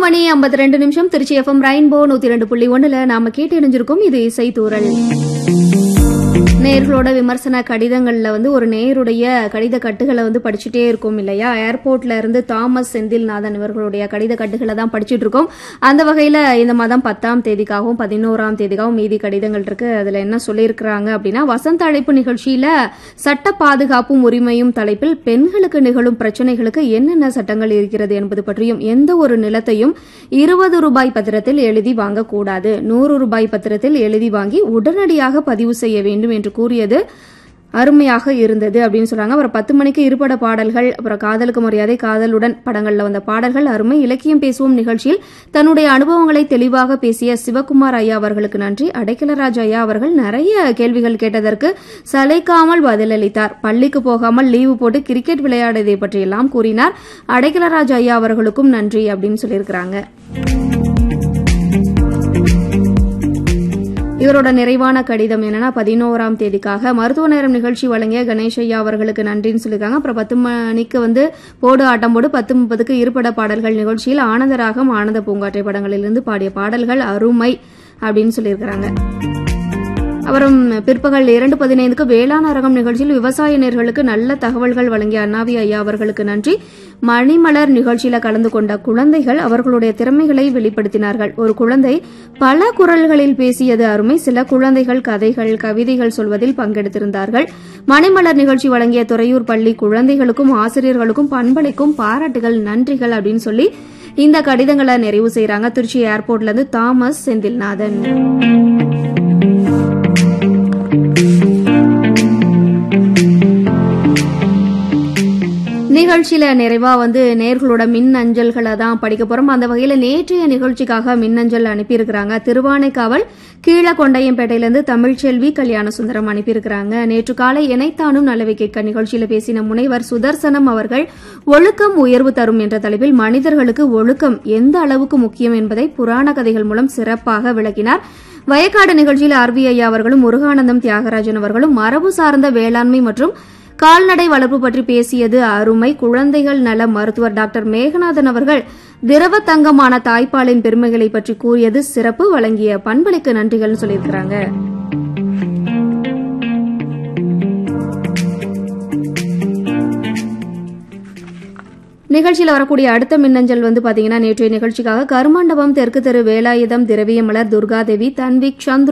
மணி ஐம்பத்தி ரெண்டு நிமிஷம் திருச்சி எஃப்எம் ரெயின்போ நூத்தி ரெண்டு புள்ளி ஒண்ணுல நாம கேட்டு இணைஞ்சிருக்கோம் இது இசை தூரல் நேர்களோட விமர்சன கடிதங்கள்ல வந்து ஒரு நேருடைய கடித கட்டுகளை வந்து படிச்சுட்டே இருக்கோம் இல்லையா ஏர்போர்ட்ல இருந்து தாமஸ் செந்தில்நாதன் இவர்களுடைய கடித கட்டுகளை தான் படிச்சுட்டு இருக்கோம் அந்த வகையில இந்த மாதம் பத்தாம் தேதிக்காகவும் பதினோராம் தேதிக்காகவும் மீதி கடிதங்கள் இருக்கு அதுல என்ன சொல்லியிருக்கிறாங்க அப்படின்னா வசந்த அழைப்பு நிகழ்ச்சியில சட்ட பாதுகாப்பும் உரிமையும் தலைப்பில் பெண்களுக்கு நிகழும் பிரச்சனைகளுக்கு என்னென்ன சட்டங்கள் இருக்கிறது என்பது பற்றியும் எந்த ஒரு நிலத்தையும் இருபது ரூபாய் பத்திரத்தில் எழுதி வாங்கக்கூடாது நூறு ரூபாய் பத்திரத்தில் எழுதி வாங்கி உடனடியாக பதிவு செய்ய வேண்டும் என்று கூறியது அருமையாக இருந்தது அப்படின்னு சொல்றாங்க அப்புறம் பத்து மணிக்கு இருபட பாடல்கள் அப்புறம் காதலுக்கு மரியாதை காதலுடன் படங்கள்ல வந்த பாடல்கள் அருமை இலக்கியம் பேசுவோம் நிகழ்ச்சியில் தன்னுடைய அனுபவங்களை தெளிவாக பேசிய சிவகுமார் ஐயா அவர்களுக்கு நன்றி அடைக்கலராஜ் ஐயா அவர்கள் நிறைய கேள்விகள் கேட்டதற்கு சளைக்காமல் பதிலளித்தார் பள்ளிக்கு போகாமல் லீவு போட்டு கிரிக்கெட் விளையாடியதை பற்றியெல்லாம் கூறினார் அடைக்கலராஜ் ஐயா அவர்களுக்கும் நன்றி அப்படின்னு சொல்லியிருக்கிறாங்க இவரோட நிறைவான கடிதம் என்னன்னா பதினோராம் தேதிக்காக மருத்துவ நேரம் நிகழ்ச்சி வழங்கிய கணேஷ் ஐயா அவர்களுக்கு நன்றின்னு சொல்லியிருக்காங்க அப்புறம் பத்து மணிக்கு வந்து போடு ஆட்டம் போடு பத்து முப்பதுக்கு இருபட பாடல்கள் நிகழ்ச்சியில் ஆனந்தராகம் ஆனந்த பூங்காற்றை படங்களிலிருந்து பாடிய பாடல்கள் அருமை அப்படின்னு சொல்லியிருக்கிறாங்க அப்புறம் பிற்பகல் இரண்டு பதினைந்துக்கு வேளாண் அரங்கம் நிகழ்ச்சியில் விவசாய நேர்களுக்கு நல்ல தகவல்கள் வழங்கிய அண்ணாவி ஐயா அவர்களுக்கு நன்றி மணிமலர் நிகழ்ச்சியில கலந்து கொண்ட குழந்தைகள் அவர்களுடைய திறமைகளை வெளிப்படுத்தினார்கள் ஒரு குழந்தை பல குரல்களில் பேசியது அருமை சில குழந்தைகள் கதைகள் கவிதைகள் சொல்வதில் பங்கெடுத்திருந்தார்கள் மணிமலர் நிகழ்ச்சி வழங்கிய துறையூர் பள்ளி குழந்தைகளுக்கும் ஆசிரியர்களுக்கும் பண்பளிக்கும் பாராட்டுகள் நன்றிகள் அப்படின்னு சொல்லி இந்த கடிதங்களை நிறைவு செய்யறாங்க திருச்சி ஏர்போர்ட்ல இருந்து தாமஸ் செந்தில்நாதன் நிகழ்ச்சியில நிறைவா வந்து நேர்களோட மின் அஞ்சல்களை தான் படிக்க போறோம் அந்த வகையில நேற்றைய நிகழ்ச்சிக்காக மின்னஞ்சல் அனுப்பியிருக்கிறாங்க திருவானைக்காவல் கீழகொண்டையம்பேட்டையிலிருந்து தமிழ்ச்செல்வி கல்யாண சுந்தரம் அனுப்பியிருக்கிறாங்க நேற்று காலை இணைத்தானும் நல்லவை கேட்க நிகழ்ச்சியில பேசின முனைவர் சுதர்சனம் அவர்கள் ஒழுக்கம் உயர்வு தரும் என்ற தலைப்பில் மனிதர்களுக்கு ஒழுக்கம் எந்த அளவுக்கு முக்கியம் என்பதை புராண கதைகள் மூலம் சிறப்பாக விளக்கினார் வயக்காடு நிகழ்ச்சியில் ஆர்வி ஐயா அவர்களும் முருகானந்தம் தியாகராஜன் அவர்களும் மரபு சார்ந்த வேளாண்மை மற்றும் கால்நடை வளர்ப்பு பற்றி பேசியது அருமை குழந்தைகள் நல மருத்துவர் டாக்டர் மேகநாதன் அவர்கள் திரவ தங்கமான தாய்ப்பாலின் பெருமைகளை பற்றி கூறியது சிறப்பு வழங்கிய பண்பளிக்கு நன்றிகள் சொல்லியிருக்கிறாங்க நிகழ்ச்சியில் வரக்கூடிய அடுத்த மின்னஞ்சல் வந்து பாத்தீங்கன்னா நேற்றைய நிகழ்ச்சிக்காக கருமண்டபம் தெற்கு தெரு வேலாயுதம் திரவியமலர் துர்காதேவி தன்விக் சந்துரு